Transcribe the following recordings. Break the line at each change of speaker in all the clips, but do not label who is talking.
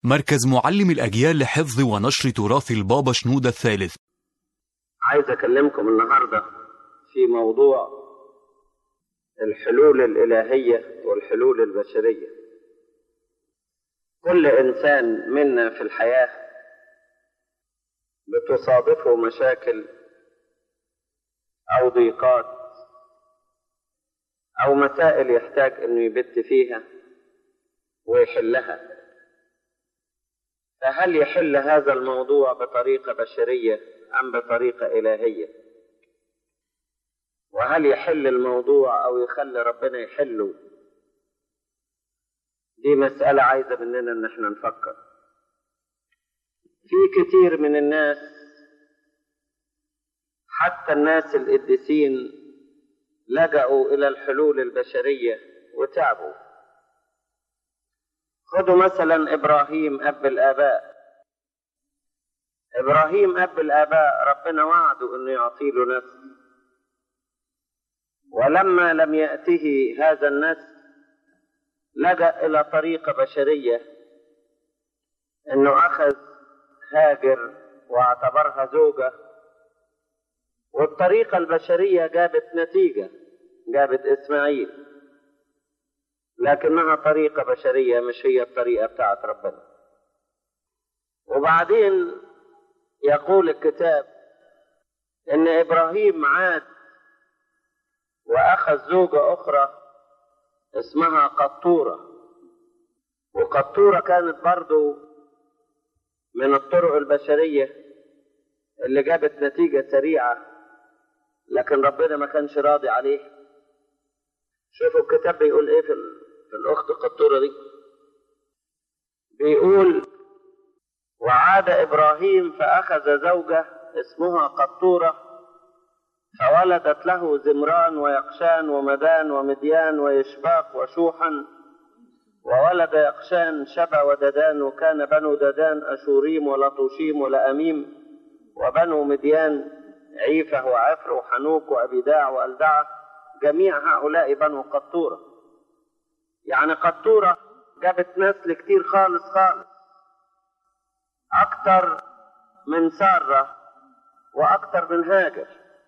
مركز معلم الأجيال لحفظ ونشر تراث البابا شنودة الثالث
عايز أكلمكم النهاردة في موضوع الحلول الإلهية والحلول البشرية كل إنسان منا في الحياة بتصادفه مشاكل أو ضيقات أو مسائل يحتاج إنه يبت فيها ويحلها فهل يحل هذا الموضوع بطريقة بشرية أم بطريقة إلهية وهل يحل الموضوع أو يخلي ربنا يحله دي مسألة عايزة مننا إن احنا نفكر في كتير من الناس حتى الناس القديسين لجأوا إلى الحلول البشرية وتعبوا خذوا مثلا إبراهيم أب الآباء إبراهيم أب الآباء ربنا وعده أنه يعطي له نسل ولما لم يأته هذا النسل لجأ إلى طريقة بشرية أنه أخذ هاجر واعتبرها زوجة والطريقة البشرية جابت نتيجة جابت إسماعيل لكنها طريقة بشرية مش هي الطريقة بتاعت ربنا وبعدين يقول الكتاب ان ابراهيم عاد واخذ زوجة اخرى اسمها قطورة وقطورة كانت برضو من الطرق البشرية اللي جابت نتيجة سريعة لكن ربنا ما كانش راضي عليه شوفوا الكتاب بيقول ايه في, في الاخت قطورة دي بيقول وعاد ابراهيم فاخذ زوجة اسمها قطورة فولدت له زمران ويقشان ومدان ومديان ويشباق وشوحا وولد يقشان شبا وددان وكان بنو ددان أشوريم ولطوشيم ولأميم وبنو مديان عيفة وعفر وحنوك وأبيداع وألدعة جميع هؤلاء بنو قطورة يعني قطورة جابت نسل كتير خالص خالص أكتر من سارة وأكتر من هاجر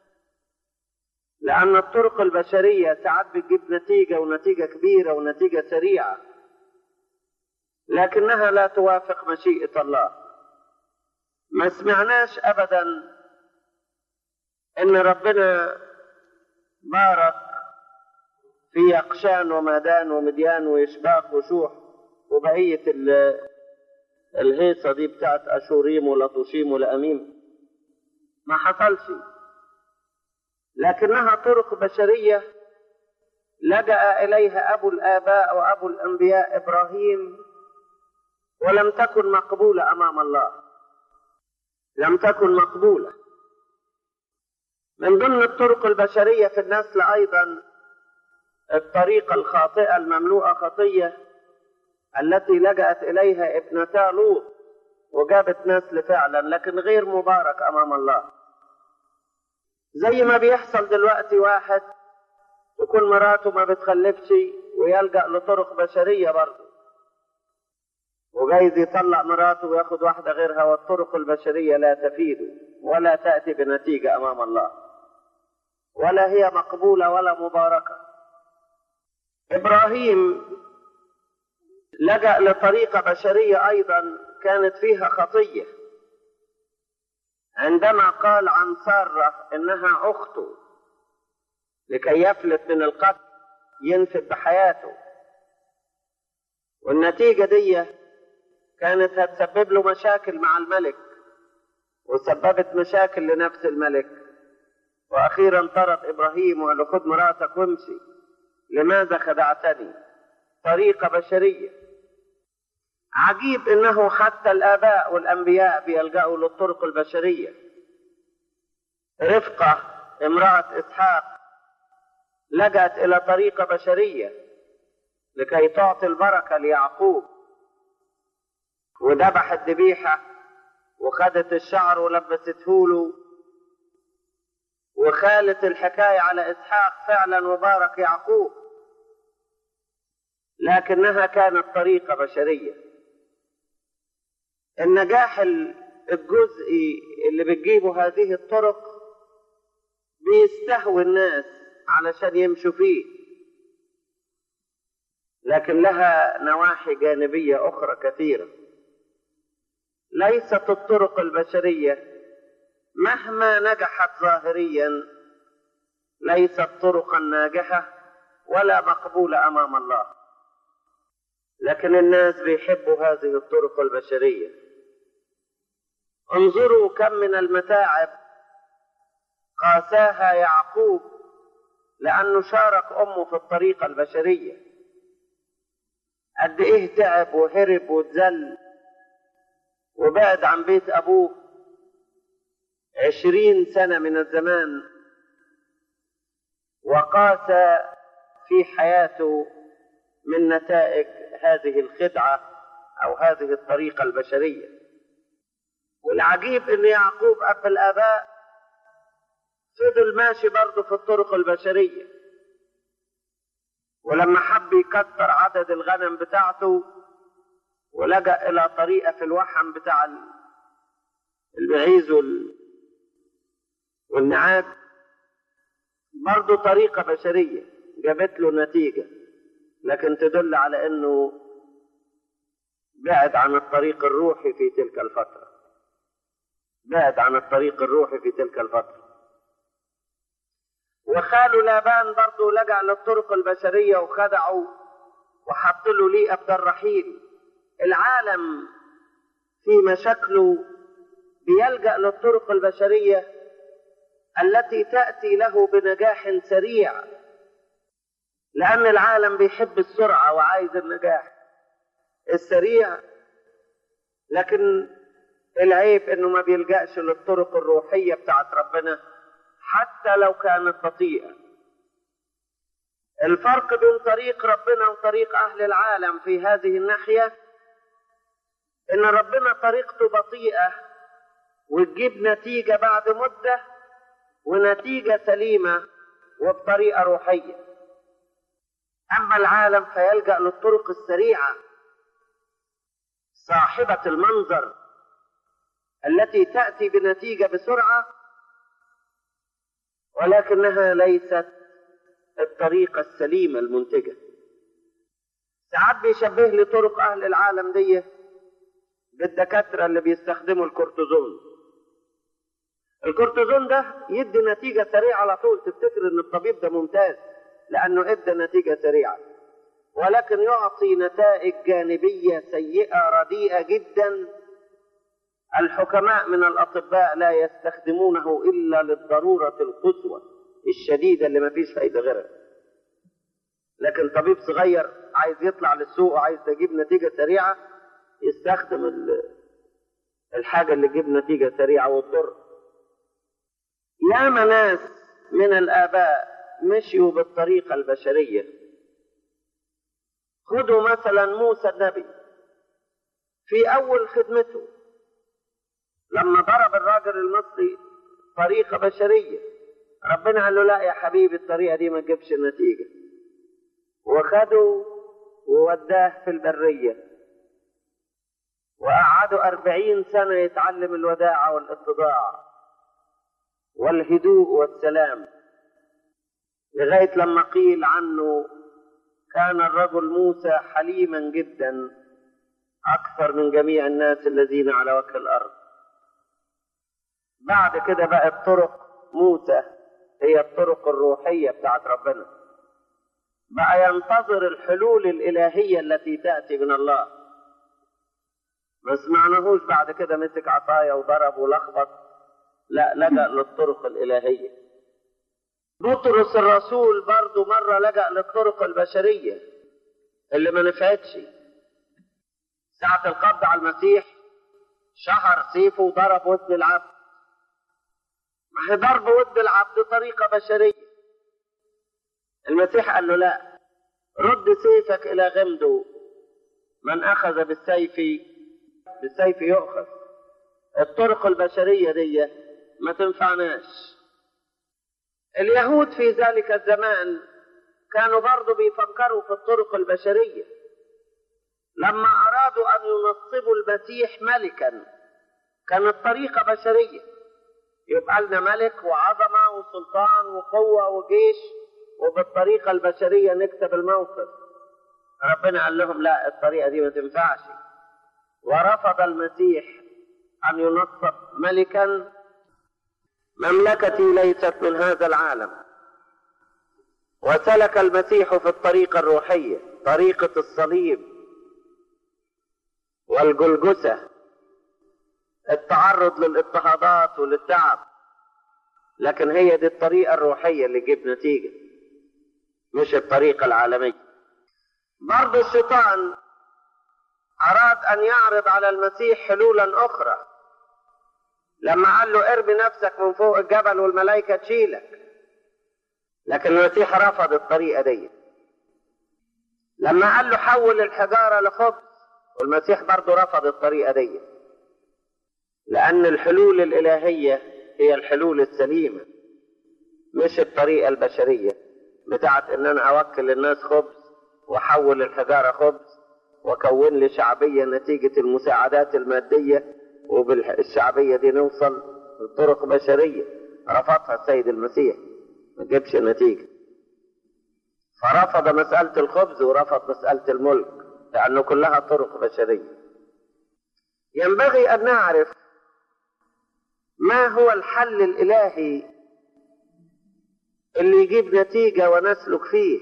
لأن الطرق البشرية ساعات بتجيب نتيجة ونتيجة كبيرة ونتيجة سريعة لكنها لا توافق مشيئة الله ما سمعناش أبدا إن ربنا بارك في يقشان ومدان ومديان ويشباق وشوح وبقية الهيصة دي بتاعت أشوريم ولطوشيم ولأميم ما حصلش لكنها طرق بشرية لجأ إليها أبو الآباء وأبو الأنبياء إبراهيم ولم تكن مقبولة أمام الله لم تكن مقبولة من ضمن الطرق البشرية في النسل أيضا الطريقة الخاطئة المملوءة خطية التي لجأت إليها ابنتا لوط وجابت نسل فعلا لكن غير مبارك أمام الله زي ما بيحصل دلوقتي واحد تكون مراته ما بتخلفش ويلجأ لطرق بشرية برضه وجايز يطلق مراته وياخد واحدة غيرها والطرق البشرية لا تفيده ولا تأتي بنتيجة أمام الله ولا هي مقبولة ولا مباركة إبراهيم لجأ لطريقة بشرية أيضا كانت فيها خطية عندما قال عن سارة إنها أخته لكي يفلت من القتل ينفد بحياته والنتيجة دي كانت هتسبب له مشاكل مع الملك وسببت مشاكل لنفس الملك وأخيرا طرد إبراهيم وقال له خد مراتك وامشي لماذا خدعتني طريقة بشرية عجيب انه حتى الاباء والانبياء بيلجأوا للطرق البشرية رفقة امرأة اسحاق لجأت الى طريقة بشرية لكي تعطي البركة ليعقوب وذبحت ذبيحة وخدت الشعر ولبسته له وخالت الحكاية على إسحاق فعلا وبارك يعقوب لكنها كانت طريقة بشرية النجاح الجزئي اللي بتجيبه هذه الطرق بيستهوي الناس علشان يمشوا فيه لكن لها نواحي جانبية أخرى كثيرة ليست الطرق البشرية مهما نجحت ظاهريا ليست طرقا ناجحة ولا مقبولة أمام الله لكن الناس بيحبوا هذه الطرق البشرية انظروا كم من المتاعب قاساها يعقوب لأنه شارك أمه في الطريقة البشرية قد إيه تعب وهرب واتذل وبعد عن بيت أبوه عشرين سنة من الزمان وقاس في حياته من نتائج هذه الخدعة أو هذه الطريقة البشرية والعجيب أن يعقوب أب الآباء فضل ماشي برضه في الطرق البشرية ولما حب يكثر عدد الغنم بتاعته ولجأ إلى طريقة في الوحم بتاع المعيز وال... والنعاج برضه طريقة بشرية جابت له نتيجة لكن تدل على انه بعد عن الطريق الروحي في تلك الفترة بعد عن الطريق الروحي في تلك الفترة وخاله لابان برضه لجأ للطرق البشرية وخدعه وحط له ليه أبدا الرحيل العالم في مشاكله بيلجأ للطرق البشرية التي تأتي له بنجاح سريع لأن العالم بيحب السرعة وعايز النجاح السريع لكن العيب انه ما بيلجأش للطرق الروحية بتاعت ربنا حتى لو كانت بطيئة الفرق بين طريق ربنا وطريق أهل العالم في هذه الناحية إن ربنا طريقته بطيئة وتجيب نتيجة بعد مدة ونتيجة سليمة وبطريقة روحية أما العالم فيلجأ للطرق السريعة صاحبة المنظر التي تأتي بنتيجة بسرعة ولكنها ليست الطريقة السليمة المنتجة ساعات بيشبه لي طرق أهل العالم دي بالدكاترة اللي بيستخدموا الكورتيزون الكورتيزون ده يدي نتيجة سريعة على طول تفتكر ان الطبيب ده ممتاز لانه ادى نتيجة سريعة ولكن يعطي نتائج جانبية سيئة رديئة جدا الحكماء من الأطباء لا يستخدمونه إلا للضرورة القصوى الشديدة اللي ما فيش فايدة غيرها لكن طبيب صغير عايز يطلع للسوق وعايز يجيب نتيجة سريعة يستخدم الحاجة اللي تجيب نتيجة سريعة وتضر ياما ناس من الآباء مشيوا بالطريقة البشرية خذوا مثلا موسى النبي في أول خدمته لما ضرب الراجل المصري طريقة بشرية ربنا قال له لا يا حبيبي الطريقة دي ما تجيبش نتيجة وخده ووداه في البرية وقعدوا أربعين سنة يتعلم الوداعة والاتضاع والهدوء والسلام لغاية لما قيل عنه كان الرجل موسى حليما جدا أكثر من جميع الناس الذين على وجه الأرض بعد كده بقت طرق موسى هي الطرق الروحية بتاعت ربنا بقى ينتظر الحلول الإلهية التي تأتي من الله ما سمعناهوش بعد كده مسك عصاية وضرب ولخبط لا لجأ للطرق الإلهية بطرس الرسول برضه مرة لجأ للطرق البشرية اللي ما نفعتش ساعة القبض على المسيح شهر سيفه وضرب ودن العبد ما هي ضرب ودن العبد طريقة بشرية المسيح قال له لا رد سيفك إلى غمده من أخذ بالسيف بالسيف يؤخذ الطرق البشرية دي ما تنفعناش اليهود في ذلك الزمان كانوا برضو بيفكروا في الطرق البشرية لما أرادوا أن ينصبوا المسيح ملكا كانت طريقة بشرية يبقى لنا ملك وعظمة وسلطان وقوة وجيش وبالطريقة البشرية نكسب الموقف ربنا قال لهم لا الطريقة دي ما تنفعش ورفض المسيح أن ينصب ملكا مملكتي ليست من هذا العالم وسلك المسيح في الطريقة الروحية طريقة الصليب والجلجسة التعرض للاضطهادات وللتعب لكن هي دي الطريقة الروحية اللي تجيب نتيجة مش الطريقة العالمية برضه الشيطان أراد أن يعرض على المسيح حلولا أخرى لما قال له ارمي نفسك من فوق الجبل والملائكة تشيلك لكن المسيح رفض الطريقة دي لما قال له حول الحجارة لخبز والمسيح برضه رفض الطريقة دي لأن الحلول الإلهية هي الحلول السليمة مش الطريقة البشرية بتاعت إن أنا أوكل الناس خبز وأحول الحجارة خبز وأكون لي شعبية نتيجة المساعدات المادية وبالشعبية دي نوصل لطرق بشرية رفضها السيد المسيح ما جابش نتيجة فرفض مسألة الخبز ورفض مسألة الملك لأنه كلها طرق بشرية ينبغي أن نعرف ما هو الحل الإلهي اللي يجيب نتيجة ونسلك فيه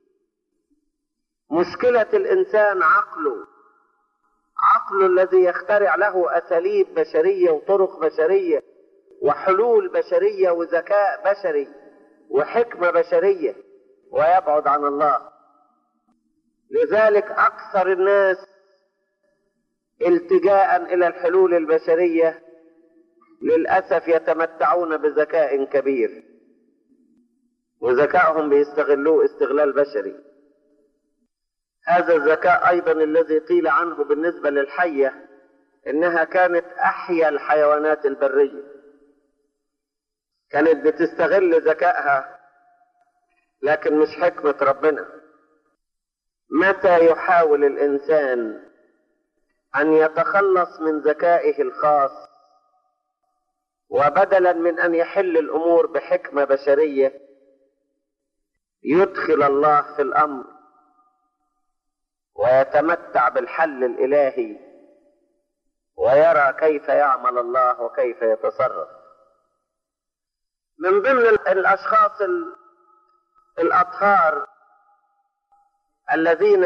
مشكلة الإنسان عقله عقله الذي يخترع له أساليب بشرية وطرق بشرية وحلول بشرية وذكاء بشري وحكمة بشرية ويبعد عن الله لذلك أكثر الناس التجاء إلى الحلول البشرية للأسف يتمتعون بذكاء كبير وذكائهم بيستغلوه استغلال بشري هذا الذكاء أيضا الذي قيل عنه بالنسبة للحية إنها كانت أحيا الحيوانات البرية كانت بتستغل ذكائها لكن مش حكمة ربنا متى يحاول الإنسان أن يتخلص من ذكائه الخاص وبدلا من أن يحل الأمور بحكمة بشرية يدخل الله في الأمر ويتمتع بالحل الإلهي ويرى كيف يعمل الله وكيف يتصرف من ضمن الأشخاص الأطهار الذين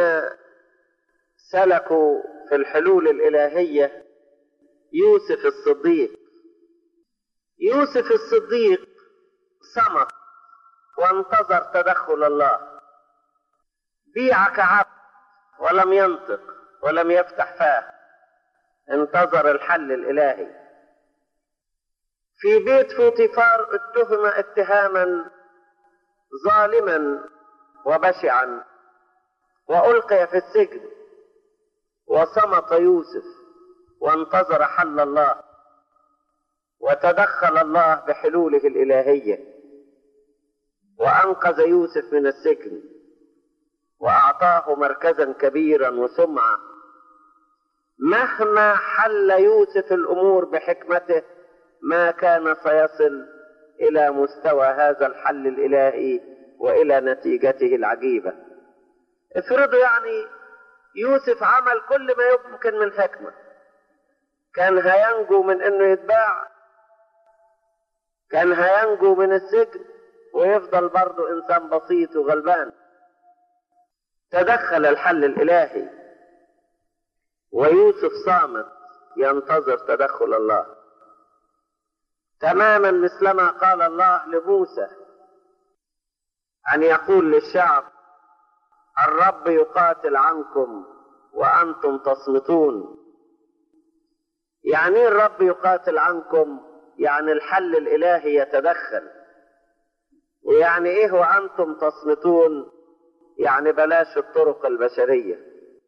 سلكوا في الحلول الإلهية يوسف الصديق يوسف الصديق صمت وانتظر تدخل الله بيع كعبد ولم ينطق ولم يفتح فاه انتظر الحل الإلهي في بيت فوتيفار اتهم اتهاما ظالما وبشعا وألقي في السجن وصمت يوسف وانتظر حل الله وتدخل الله بحلوله الإلهية وأنقذ يوسف من السجن وأعطاه مركزا كبيرا وسمعة مهما حل يوسف الأمور بحكمته ما كان سيصل إلى مستوى هذا الحل الإلهي وإلى نتيجته العجيبة افرضوا يعني يوسف عمل كل ما يمكن من حكمة كان هينجو من انه يتباع كان هينجو من السجن ويفضل برضه انسان بسيط وغلبان تدخل الحل الالهي ويوسف صامت ينتظر تدخل الله تماما مثلما قال الله لموسى ان يقول للشعب الرب يقاتل عنكم وانتم تصمتون يعني ايه الرب يقاتل عنكم يعني الحل الالهي يتدخل ويعني ايه وانتم تصمتون يعني بلاش الطرق البشريه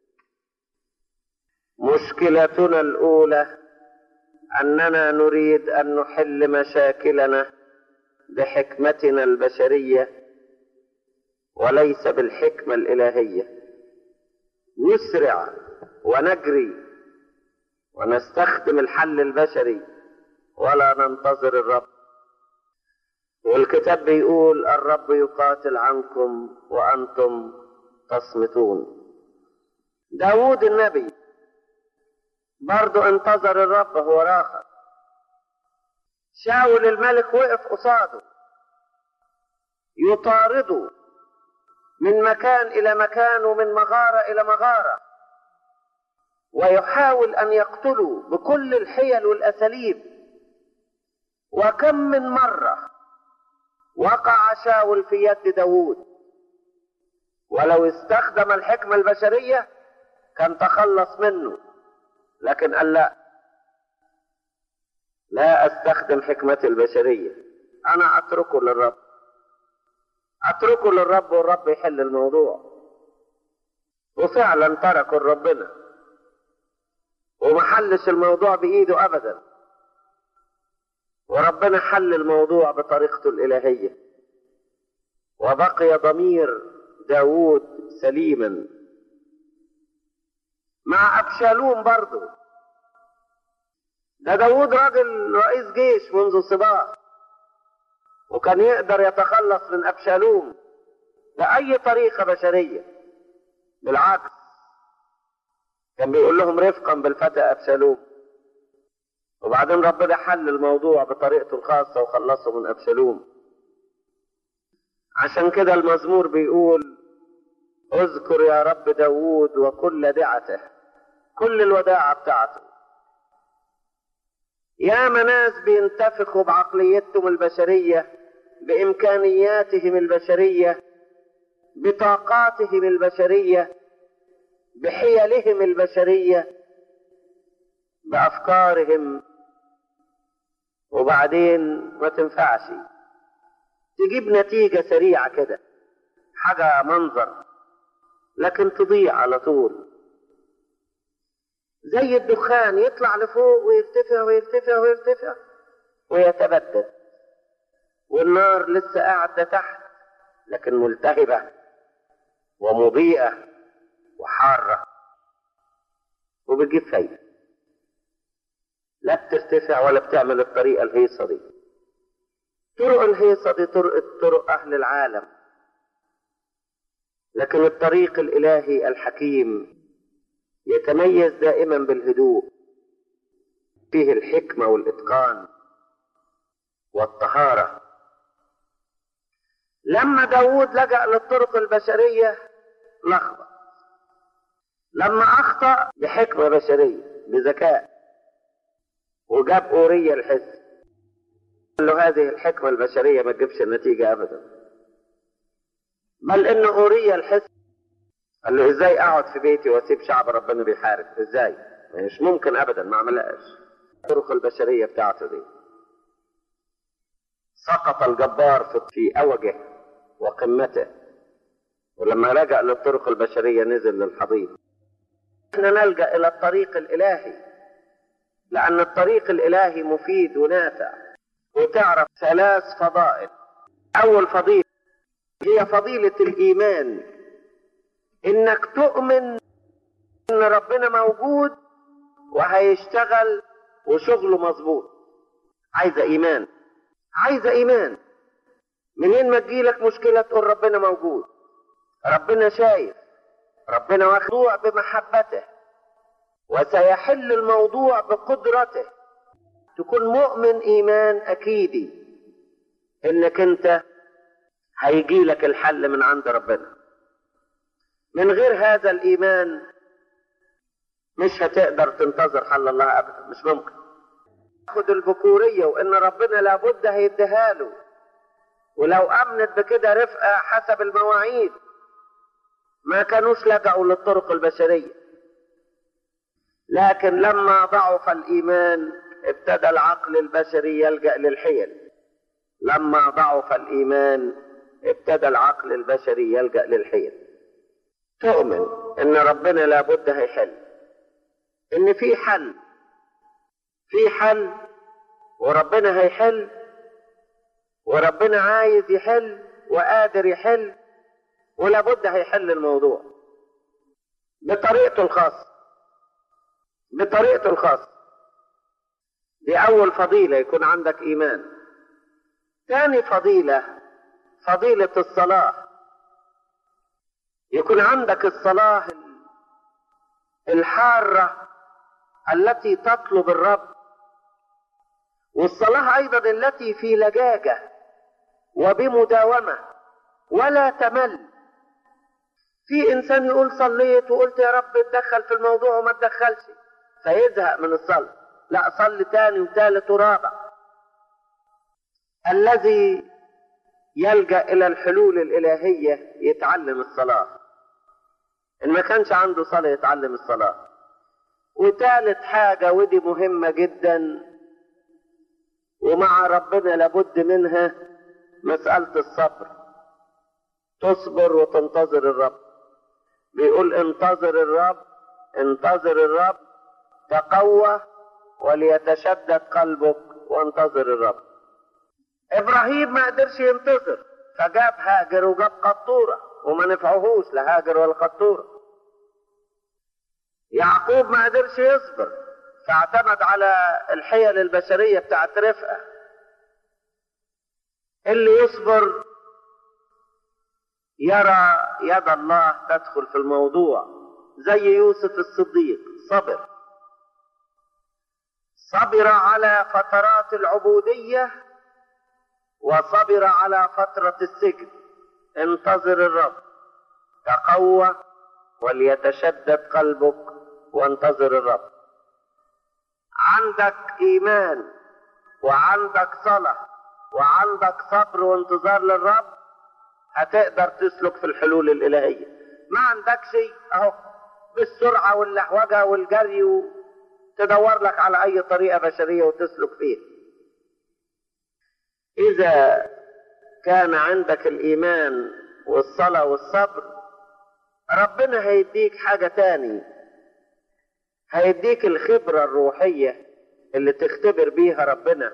مشكلتنا الاولى اننا نريد ان نحل مشاكلنا بحكمتنا البشريه وليس بالحكمه الالهيه نسرع ونجري ونستخدم الحل البشري ولا ننتظر الرب والكتاب بيقول الرب يقاتل عنكم وأنتم تصمتون داود النبي برضو انتظر الرب هو راخر شاول الملك وقف قصاده يطارده من مكان إلى مكان ومن مغارة إلى مغارة ويحاول أن يقتله بكل الحيل والأساليب وكم من مرة وقع شاول في يد داوود ولو استخدم الحكمة البشرية كان تخلص منه لكن قال لا لا استخدم حكمتي البشرية انا اتركه للرب اتركه للرب والرب يحل الموضوع وفعلا تركوا لربنا وما حلش الموضوع بايده ابدا وربنا حل الموضوع بطريقته الالهيه وبقي ضمير داوود سليما مع ابشالوم برضه ده داوود راجل رئيس جيش منذ صباح وكان يقدر يتخلص من ابشالوم باي طريقه بشريه بالعكس كان بيقول لهم رفقا بالفتى ابشالوم وبعدين ربنا حل الموضوع بطريقته الخاصه وخلصه من ابشالوم عشان كده المزمور بيقول اذكر يا رب داوود وكل دعته كل الوداعة بتاعته يا ناس بينتفخوا بعقليتهم البشرية بإمكانياتهم البشرية بطاقاتهم البشرية بحيلهم البشرية بأفكارهم وبعدين ما تنفعش تجيب نتيجة سريعة كده حاجة منظر لكن تضيع على طول زي الدخان يطلع لفوق ويرتفع ويرتفع ويرتفع ويتبدد والنار لسه قاعدة تحت لكن ملتهبة ومضيئة وحارة وبتجيب فايدة لا بترتفع ولا بتعمل الطريقة الهيصة دي طرق الهيصة دي طرق طرق أهل العالم لكن الطريق الإلهي الحكيم يتميز دائما بالهدوء فيه الحكمة والإتقان والطهارة لما داود لجأ للطرق البشرية لخبط لما أخطأ بحكمة بشرية بذكاء وجاب أورية الحس قال له هذه الحكمة البشرية ما تجيبش النتيجة أبدا بل إن أورية الحس قال له ازاي اقعد في بيتي واسيب شعب ربنا بيحارب ازاي مش ممكن ابدا ما عملهاش الطرق البشرية بتاعته دي سقط الجبار في في اوجه وقمته ولما لجأ للطرق البشرية نزل للحضيض احنا نلجأ الى الطريق الالهي لان الطريق الالهي مفيد ونافع وتعرف ثلاث فضائل اول فضيلة هي فضيلة الايمان انك تؤمن ان ربنا موجود وهيشتغل وشغله مظبوط عايزه ايمان عايزه ايمان منين ما تجيلك مشكله تقول ربنا موجود ربنا شايف ربنا واخد بمحبته وسيحل الموضوع بقدرته تكون مؤمن ايمان اكيدي انك انت هيجيلك الحل من عند ربنا من غير هذا الايمان مش هتقدر تنتظر حل الله ابدا مش ممكن خد البكوريه وان ربنا لابد هيديها له ولو امنت بكده رفقه حسب المواعيد ما كانوش لجأوا للطرق البشريه لكن لما ضعف الايمان ابتدى العقل البشري يلجأ للحيل لما ضعف الايمان ابتدى العقل البشري يلجأ للحيل تؤمن ان ربنا لابد هيحل ان في حل في حل وربنا هيحل وربنا عايز يحل وقادر يحل ولابد هيحل الموضوع بطريقته الخاصة بطريقته الخاصة دي أول فضيلة يكون عندك إيمان ثاني فضيلة فضيلة الصلاة يكون عندك الصلاة الحارة التي تطلب الرب والصلاة أيضا التي في لجاجة وبمداومة ولا تمل في إنسان يقول صليت وقلت يا رب اتدخل في الموضوع وما تدخلش فيزهق من الصلاة لا صلي تاني وتالت ورابع الذي يلجأ إلى الحلول الإلهية يتعلم الصلاة إن ما كانش عنده صلاة يتعلم الصلاة وثالث حاجة ودي مهمة جدا ومع ربنا لابد منها مسألة الصبر تصبر وتنتظر الرب بيقول انتظر الرب انتظر الرب تقوى وليتشدد قلبك وانتظر الرب ابراهيم ما قدرش ينتظر فجاب هاجر وجاب قطوره وما نفعهوش لا هاجر ولا قطوره يعقوب ما قدرش يصبر فاعتمد على الحيل البشريه بتاعت رفقه اللي يصبر يرى يد الله تدخل في الموضوع زي يوسف الصديق صبر صبر على فترات العبوديه وصبر على فترة السجن انتظر الرب تقوى وليتشدد قلبك وانتظر الرب عندك إيمان وعندك صلاة وعندك صبر وانتظار للرب هتقدر تسلك في الحلول الإلهية ما عندك شيء أهو بالسرعة واللحوجة والجري تدور لك على أي طريقة بشرية وتسلك فيها إذا كان عندك الإيمان والصلاة والصبر ربنا هيديك حاجة تاني هيديك الخبرة الروحية اللي تختبر بيها ربنا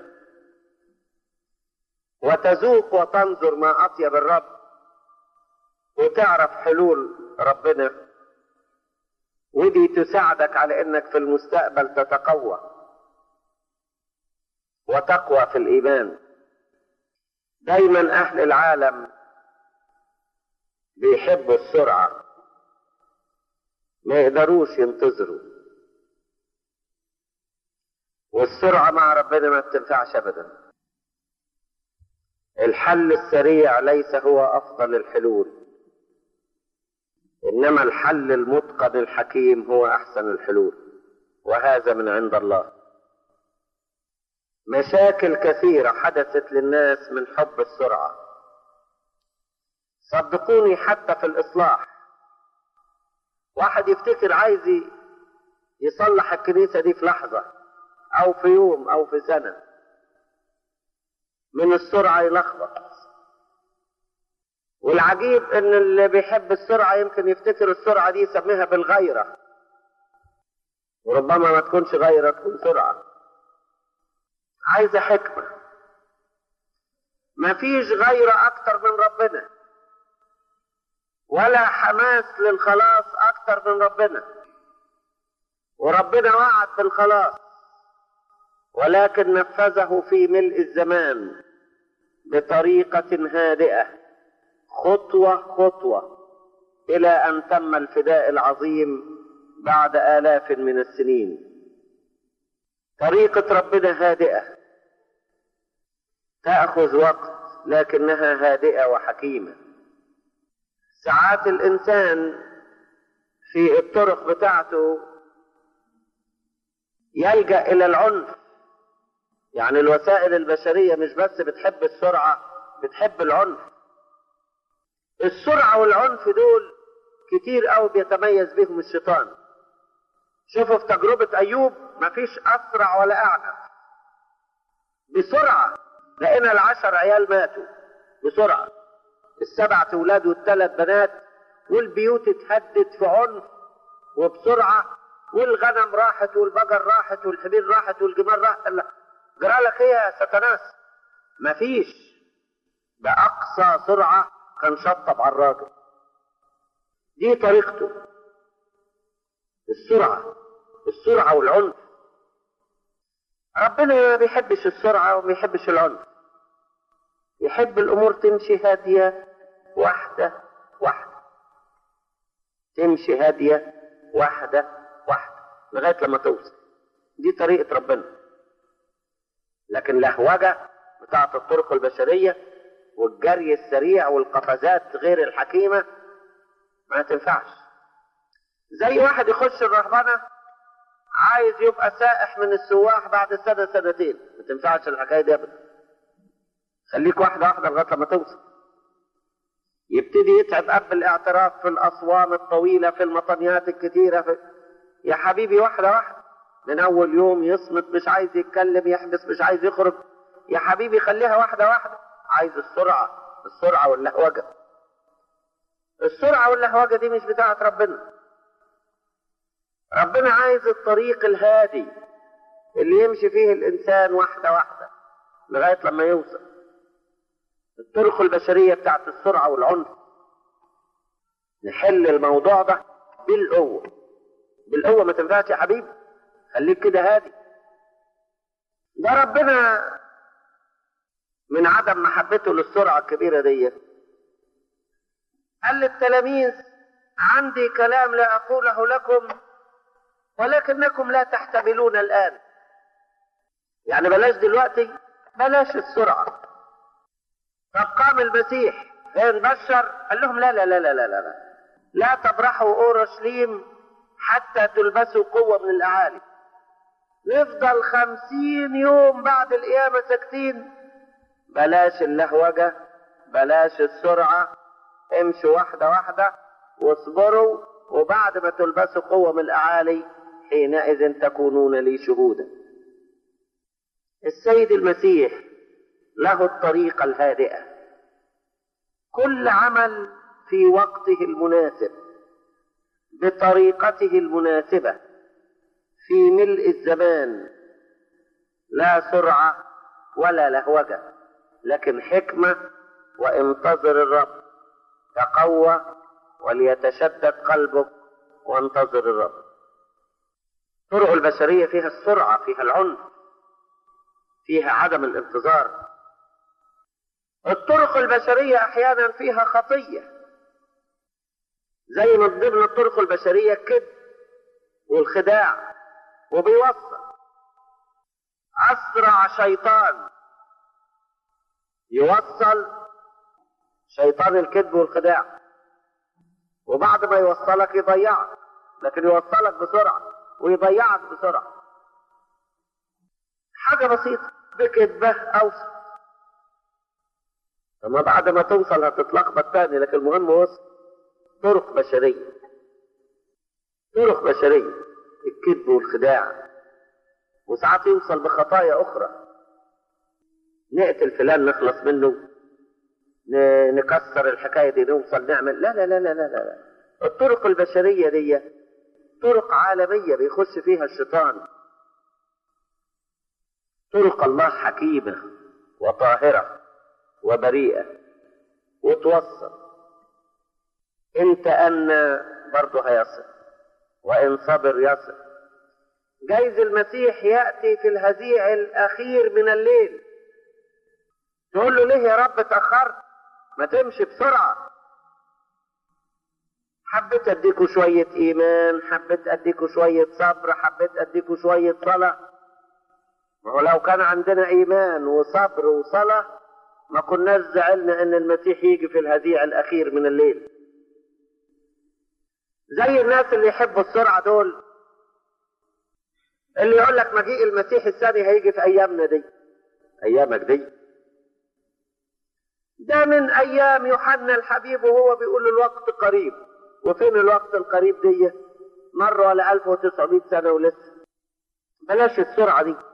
وتذوق وتنظر ما أطيب الرب وتعرف حلول ربنا ودي تساعدك على انك في المستقبل تتقوى وتقوى في الايمان دايما اهل العالم بيحبوا السرعه ما يقدروش ينتظروا والسرعه مع ربنا ما بتنفعش ابدا الحل السريع ليس هو افضل الحلول انما الحل المتقن الحكيم هو احسن الحلول وهذا من عند الله مشاكل كثيره حدثت للناس من حب السرعه صدقوني حتى في الاصلاح واحد يفتكر عايز يصلح الكنيسه دي في لحظه او في يوم او في سنه من السرعه يلخبط والعجيب ان اللي بيحب السرعة يمكن يفتكر السرعة دي يسميها بالغيرة وربما ما تكونش غيرة تكون سرعة عايزة حكمة ما فيش غيرة اكتر من ربنا ولا حماس للخلاص اكتر من ربنا وربنا وعد بالخلاص ولكن نفذه في ملء الزمان بطريقة هادئة خطوة خطوة إلى أن تم الفداء العظيم بعد آلاف من السنين طريقة ربنا هادئة تأخذ وقت لكنها هادئة وحكيمة ساعات الإنسان في الطرق بتاعته يلجأ إلى العنف يعني الوسائل البشرية مش بس بتحب السرعة بتحب العنف السرعة والعنف دول كتير قوي بيتميز بهم الشيطان شوفوا في تجربة أيوب مفيش أسرع ولا أعنف بسرعة لقينا العشر عيال ماتوا بسرعة السبعة أولاد والثلاث بنات والبيوت اتهدت في عنف وبسرعة والغنم راحت والبقر راحت والحمير راحت والجمال راحت جرى لك ايه يا ستناس مفيش بأقصى سرعة كان شطب على الراجل دي طريقته السرعة السرعة والعنف ربنا ما بيحبش السرعة وما بيحبش العنف يحب الأمور تمشي هادية واحدة واحدة تمشي هادية واحدة واحدة لغاية لما توصل دي طريقة ربنا لكن لهوجة بتاعة الطرق البشرية والجري السريع والقفزات غير الحكيمة ما تنفعش زي واحد يخش الرهبنة عايز يبقى سائح من السواح بعد سنة سنتين ما تنفعش الحكاية دي أبدا خليك واحدة واحدة لغاية لما توصل يبتدي يتعب قبل الاعتراف في الأصوام الطويلة في المطنيات الكتيرة في... يا حبيبي واحدة واحدة من أول يوم يصمت مش عايز يتكلم يحبس مش عايز يخرج يا حبيبي خليها واحدة واحدة عايز السرعة السرعة واللهوجة السرعة واللهوجة دي مش بتاعت ربنا ربنا عايز الطريق الهادي اللي يمشي فيه الإنسان واحدة واحدة لغاية لما يوصل الطرق البشرية بتاعت السرعة والعنف نحل الموضوع ده بالقوة بالقوة ما تنفعش يا حبيبي خليك كده هادي ده ربنا من عدم محبته للسرعة الكبيرة دي قال للتلاميذ عندي كلام لا أقوله لكم ولكنكم لا تحتملون الآن يعني بلاش دلوقتي بلاش السرعة طب قام المسيح فين بشر قال لهم لا لا لا لا لا لا لا تبرحوا أورشليم حتى تلبسوا قوة من الأعالي نفضل خمسين يوم بعد القيامة ساكتين بلاش اللهوجة بلاش السرعة امشوا واحدة واحدة واصبروا وبعد ما تلبسوا قوة من الأعالي حينئذ تكونون لي شهودا السيد المسيح له الطريقة الهادئة كل عمل في وقته المناسب بطريقته المناسبة في ملء الزمان لا سرعة ولا لهوجة لكن حكمة وانتظر الرب تقوى وليتشدد قلبك وانتظر الرب الطرق البشرية فيها السرعة فيها العنف فيها عدم الانتظار الطرق البشرية أحيانا فيها خطية زي من ضمن الطرق البشرية الكذب والخداع وبيوصل أسرع شيطان يوصل شيطان الكذب والخداع وبعد ما يوصلك يضيعك لكن يوصلك بسرعة ويضيعك بسرعة حاجة بسيطة بكذبة أوصل أما بعد ما توصل هتتلخبط تاني لكن المهم وصل طرق بشرية طرق بشرية الكذب والخداع وساعات يوصل بخطايا أخرى نقتل فلان نخلص منه نكسر الحكاية دي نوصل نعمل لا لا لا لا لا لا الطرق البشرية دي طرق عالمية بيخش فيها الشيطان طرق الله حكيمة وطاهرة وبريئة وتوصل انت ان برضه هيصل وان صبر يصل جايز المسيح يأتي في الهزيع الأخير من الليل تقول له ليه يا رب اتأخرت ما تمشي بسرعة حبيت اديكوا شوية ايمان حبيت اديكوا شوية صبر حبيت اديكوا شوية صلاة ما هو لو كان عندنا ايمان وصبر وصلاة ما كناش زعلنا ان المسيح يجي في الهزيع الاخير من الليل زي الناس اللي يحبوا السرعة دول اللي يقول لك مجيء المسيح الثاني هيجي في ايامنا دي ايامك دي ده من ايام يوحنا الحبيب وهو بيقول الوقت قريب وفين الوقت القريب دي مر ولا 1900 سنة ولسه بلاش السرعة دي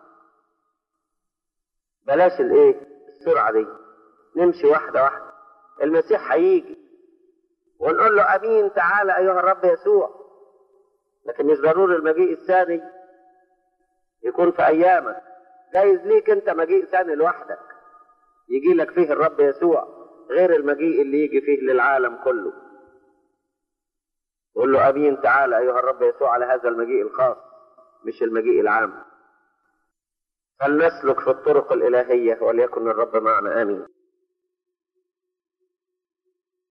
بلاش الايه السرعة دي نمشي واحدة واحدة المسيح هيجي ونقول له امين تعالى ايها الرب يسوع لكن مش ضروري المجيء الثاني يكون في ايامك جايز ليك انت مجيء ثاني لوحدك يجي لك فيه الرب يسوع غير المجيء اللي يجي فيه للعالم كله قول له امين تعالى ايها الرب يسوع على هذا المجيء الخاص مش المجيء العام فلنسلك في الطرق الإلهية وليكن الرب معنا آمين